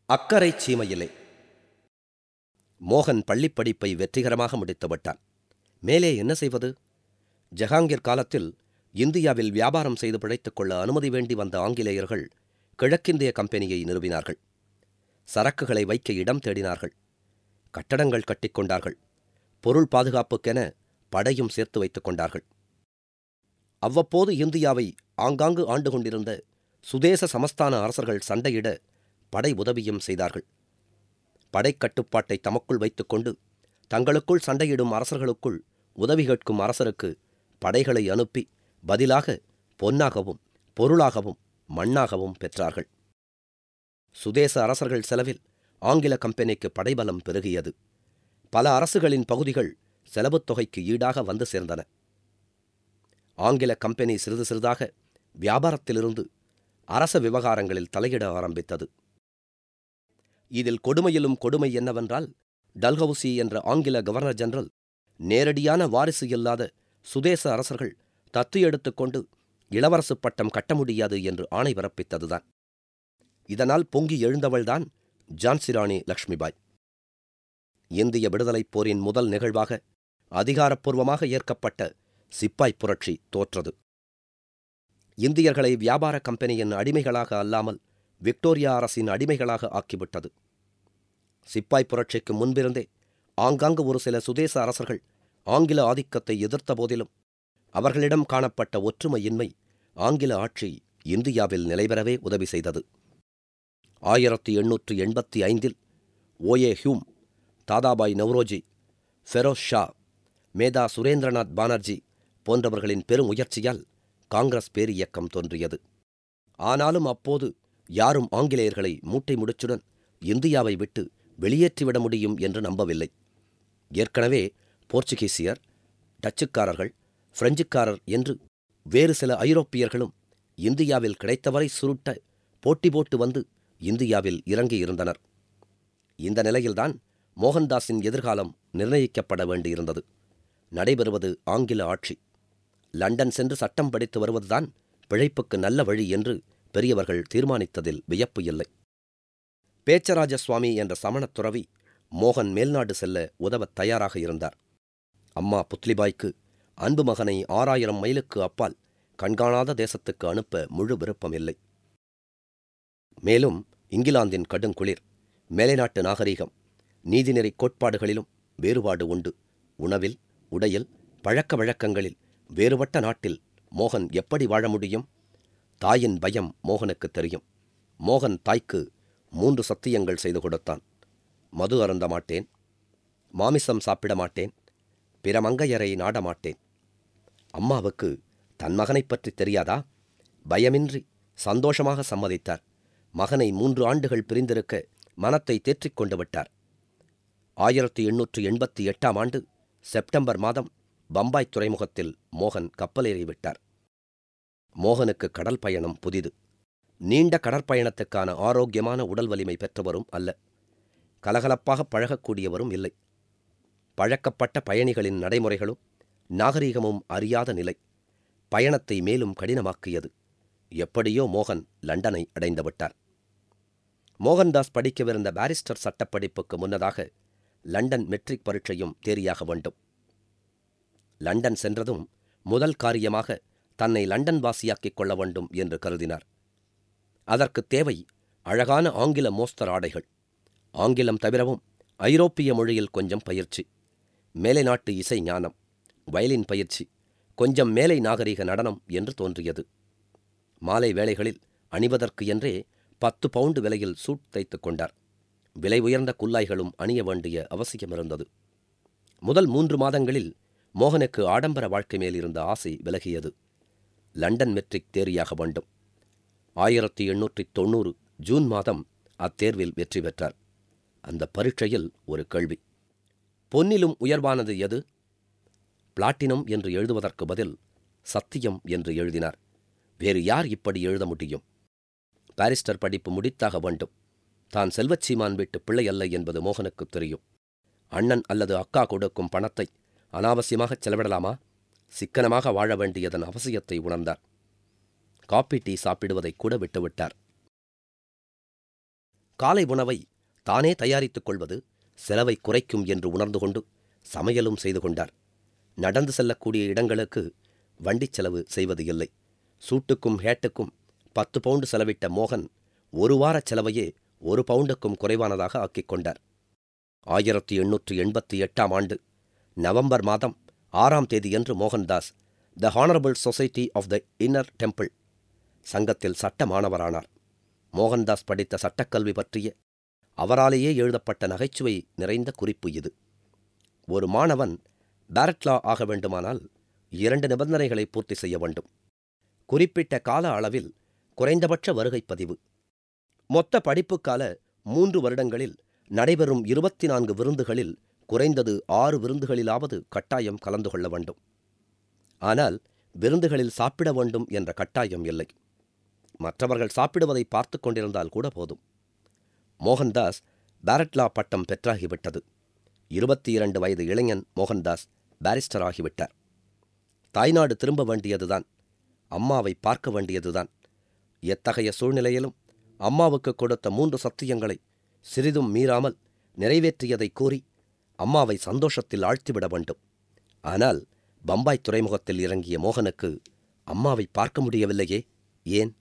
அக்கரை சீமையிலே மோகன் பள்ளிப் படிப்பை வெற்றிகரமாக முடித்துவிட்டான் மேலே என்ன செய்வது ஜஹாங்கீர் காலத்தில் இந்தியாவில் வியாபாரம் செய்து பிழைத்துக் கொள்ள அனுமதி வேண்டி வந்த ஆங்கிலேயர்கள் கிழக்கிந்திய கம்பெனியை நிறுவினார்கள் சரக்குகளை வைக்க இடம் தேடினார்கள் கட்டடங்கள் கட்டிக்கொண்டார்கள் பொருள் பாதுகாப்புக்கென படையும் சேர்த்து வைத்துக் கொண்டார்கள் அவ்வப்போது இந்தியாவை ஆங்காங்கு ஆண்டு கொண்டிருந்த சுதேச சமஸ்தான அரசர்கள் சண்டையிட படை உதவியும் செய்தார்கள் படைக் கட்டுப்பாட்டை தமக்குள் வைத்துக்கொண்டு தங்களுக்குள் சண்டையிடும் அரசர்களுக்குள் உதவி கேட்கும் அரசருக்கு படைகளை அனுப்பி பதிலாக பொன்னாகவும் பொருளாகவும் மண்ணாகவும் பெற்றார்கள் சுதேச அரசர்கள் செலவில் ஆங்கில கம்பெனிக்கு படைபலம் பெருகியது பல அரசுகளின் பகுதிகள் செலவுத் தொகைக்கு ஈடாக வந்து சேர்ந்தன ஆங்கில கம்பெனி சிறிது சிறிதாக வியாபாரத்திலிருந்து அரச விவகாரங்களில் தலையிட ஆரம்பித்தது இதில் கொடுமையிலும் கொடுமை என்னவென்றால் டல்ஹவுசி என்ற ஆங்கில கவர்னர் ஜெனரல் நேரடியான வாரிசு இல்லாத சுதேச அரசர்கள் தத்து எடுத்துக்கொண்டு இளவரசு பட்டம் கட்ட முடியாது என்று ஆணை பிறப்பித்ததுதான் இதனால் பொங்கி எழுந்தவள்தான் ஜான்சிராணி லக்ஷ்மிபாய் இந்திய விடுதலைப் போரின் முதல் நிகழ்வாக அதிகாரப்பூர்வமாக ஏற்கப்பட்ட சிப்பாய் புரட்சி தோற்றது இந்தியர்களை வியாபார கம்பெனியின் அடிமைகளாக அல்லாமல் விக்டோரியா அரசின் அடிமைகளாக ஆக்கிவிட்டது சிப்பாய் புரட்சிக்கு முன்பிருந்தே ஆங்காங்கு ஒரு சில சுதேச அரசர்கள் ஆங்கில ஆதிக்கத்தை எதிர்த்த போதிலும் அவர்களிடம் காணப்பட்ட ஒற்றுமையின்மை ஆங்கில ஆட்சி இந்தியாவில் நிலைபெறவே உதவி செய்தது ஆயிரத்தி எண்ணூற்று எண்பத்தி ஐந்தில் ஓஏ ஹியூம் தாதாபாய் நவ்ரோஜி ஃபெரோஸ் ஷா மேதா சுரேந்திரநாத் பானர்ஜி போன்றவர்களின் பெரும் முயற்சியால் காங்கிரஸ் பேரியக்கம் தோன்றியது ஆனாலும் அப்போது யாரும் ஆங்கிலேயர்களை மூட்டை முடிச்சுடன் இந்தியாவை விட்டு வெளியேற்றிவிட முடியும் என்று நம்பவில்லை ஏற்கனவே போர்ச்சுகீசியர் டச்சுக்காரர்கள் பிரெஞ்சுக்காரர் என்று வேறு சில ஐரோப்பியர்களும் இந்தியாவில் கிடைத்தவரை சுருட்ட போட்டி போட்டு வந்து இந்தியாவில் இறங்கியிருந்தனர் இந்த நிலையில்தான் மோகன்தாஸின் எதிர்காலம் நிர்ணயிக்கப்பட வேண்டியிருந்தது நடைபெறுவது ஆங்கில ஆட்சி லண்டன் சென்று சட்டம் படித்து வருவதுதான் பிழைப்புக்கு நல்ல வழி என்று பெரியவர்கள் தீர்மானித்ததில் வியப்பு இல்லை பேச்சராஜ சுவாமி என்ற சமணத் துறவி மோகன் மேல்நாடு செல்ல உதவத் தயாராக இருந்தார் அம்மா புத்லிபாய்க்கு அன்பு மகனை ஆறாயிரம் மைலுக்கு அப்பால் கண்காணாத தேசத்துக்கு அனுப்ப முழு விருப்பம் இல்லை மேலும் இங்கிலாந்தின் கடுங்குளிர் மேலைநாட்டு நாகரிகம் நீதிநெறி கோட்பாடுகளிலும் வேறுபாடு உண்டு உணவில் உடையில் பழக்க வழக்கங்களில் வேறுபட்ட நாட்டில் மோகன் எப்படி வாழ முடியும் தாயின் பயம் மோகனுக்கு தெரியும் மோகன் தாய்க்கு மூன்று சத்தியங்கள் செய்து கொடுத்தான் மது அருந்த மாட்டேன் மாமிசம் சாப்பிட மாட்டேன் பிற மங்கையரை நாட மாட்டேன் அம்மாவுக்கு தன் மகனைப் பற்றி தெரியாதா பயமின்றி சந்தோஷமாக சம்மதித்தார் மகனை மூன்று ஆண்டுகள் பிரிந்திருக்க மனத்தை தேற்றிக் கொண்டு விட்டார் ஆயிரத்தி எண்ணூற்று எண்பத்தி எட்டாம் ஆண்டு செப்டம்பர் மாதம் பம்பாய் துறைமுகத்தில் மோகன் கப்பலேறி விட்டார் மோகனுக்கு கடல் பயணம் புதிது நீண்ட கடற்பயணத்துக்கான ஆரோக்கியமான உடல் வலிமை பெற்றவரும் அல்ல கலகலப்பாக பழகக்கூடியவரும் இல்லை பழக்கப்பட்ட பயணிகளின் நடைமுறைகளும் நாகரீகமும் அறியாத நிலை பயணத்தை மேலும் கடினமாக்கியது எப்படியோ மோகன் லண்டனை அடைந்துவிட்டார் மோகன்தாஸ் படிக்கவிருந்த பாரிஸ்டர் சட்டப்படிப்புக்கு முன்னதாக லண்டன் மெட்ரிக் பரீட்சையும் தேறியாக வேண்டும் லண்டன் சென்றதும் முதல் காரியமாக தன்னை லண்டன் வாசியாக்கிக் கொள்ள வேண்டும் என்று கருதினார் அதற்கு தேவை அழகான ஆங்கில மோஸ்தர் ஆடைகள் ஆங்கிலம் தவிரவும் ஐரோப்பிய மொழியில் கொஞ்சம் பயிற்சி மேலை நாட்டு இசை ஞானம் வயலின் பயிற்சி கொஞ்சம் மேலை நாகரிக நடனம் என்று தோன்றியது மாலை வேளைகளில் அணிவதற்கு என்றே பத்து பவுண்டு விலையில் சூட் தைத்துக் கொண்டார் விலை உயர்ந்த குல்லாய்களும் அணிய வேண்டிய அவசியமிருந்தது முதல் மூன்று மாதங்களில் மோகனுக்கு ஆடம்பர வாழ்க்கை மேல் இருந்த ஆசை விலகியது லண்டன் மெட்ரிக் தேறியாக வேண்டும் ஆயிரத்தி எண்ணூற்றி தொண்ணூறு ஜூன் மாதம் அத்தேர்வில் வெற்றி பெற்றார் அந்த பரீட்சையில் ஒரு கேள்வி பொன்னிலும் உயர்வானது எது பிளாட்டினம் என்று எழுதுவதற்கு பதில் சத்தியம் என்று எழுதினார் வேறு யார் இப்படி எழுத முடியும் பாரிஸ்டர் படிப்பு முடித்தாக வேண்டும் தான் செல்வச்சீமான் வீட்டு பிள்ளை அல்ல என்பது மோகனுக்கு தெரியும் அண்ணன் அல்லது அக்கா கொடுக்கும் பணத்தை அனாவசியமாக செலவிடலாமா சிக்கனமாக வாழ வேண்டியதன் அவசியத்தை உணர்ந்தார் காப்பி டீ சாப்பிடுவதை கூட விட்டுவிட்டார் காலை உணவை தானே தயாரித்துக் கொள்வது செலவை குறைக்கும் என்று உணர்ந்து கொண்டு சமையலும் செய்து கொண்டார் நடந்து செல்லக்கூடிய இடங்களுக்கு வண்டிச் செலவு செய்வது இல்லை சூட்டுக்கும் ஹேட்டுக்கும் பத்து பவுண்டு செலவிட்ட மோகன் ஒரு வாரச் செலவையே ஒரு பவுண்டுக்கும் குறைவானதாக ஆக்கிக் கொண்டார் ஆயிரத்தி எண்ணூற்று எண்பத்தி எட்டாம் ஆண்டு நவம்பர் மாதம் ஆறாம் தேதியன்று Mohandas the Honourable Society of the Inner Temple சங்கத்தில் சட்ட மாணவரானார் மோகன்தாஸ் படித்த சட்டக்கல்வி பற்றிய அவராலேயே எழுதப்பட்ட நகைச்சுவை நிறைந்த குறிப்பு இது ஒரு மாணவன் பேரட்லா ஆக வேண்டுமானால் இரண்டு நிபந்தனைகளை பூர்த்தி செய்ய வேண்டும் குறிப்பிட்ட கால அளவில் குறைந்தபட்ச வருகை பதிவு மொத்த படிப்புக்கால மூன்று வருடங்களில் நடைபெறும் இருபத்தி நான்கு விருந்துகளில் குறைந்தது ஆறு விருந்துகளிலாவது கட்டாயம் கலந்து கொள்ள வேண்டும் ஆனால் விருந்துகளில் சாப்பிட வேண்டும் என்ற கட்டாயம் இல்லை மற்றவர்கள் சாப்பிடுவதை பார்த்து கொண்டிருந்தால் கூட போதும் மோகன்தாஸ் பேரட்லா பட்டம் பெற்றாகிவிட்டது இருபத்தி இரண்டு வயது இளைஞன் மோகன்தாஸ் பாரிஸ்டர் ஆகிவிட்டார் தாய்நாடு திரும்ப வேண்டியதுதான் அம்மாவை பார்க்க வேண்டியதுதான் எத்தகைய சூழ்நிலையிலும் அம்மாவுக்கு கொடுத்த மூன்று சத்தியங்களை சிறிதும் மீறாமல் நிறைவேற்றியதை கூறி அம்மாவை சந்தோஷத்தில் ஆழ்த்திவிட வேண்டும் ஆனால் பம்பாய் துறைமுகத்தில் இறங்கிய மோகனுக்கு அம்மாவை பார்க்க முடியவில்லையே ஏன்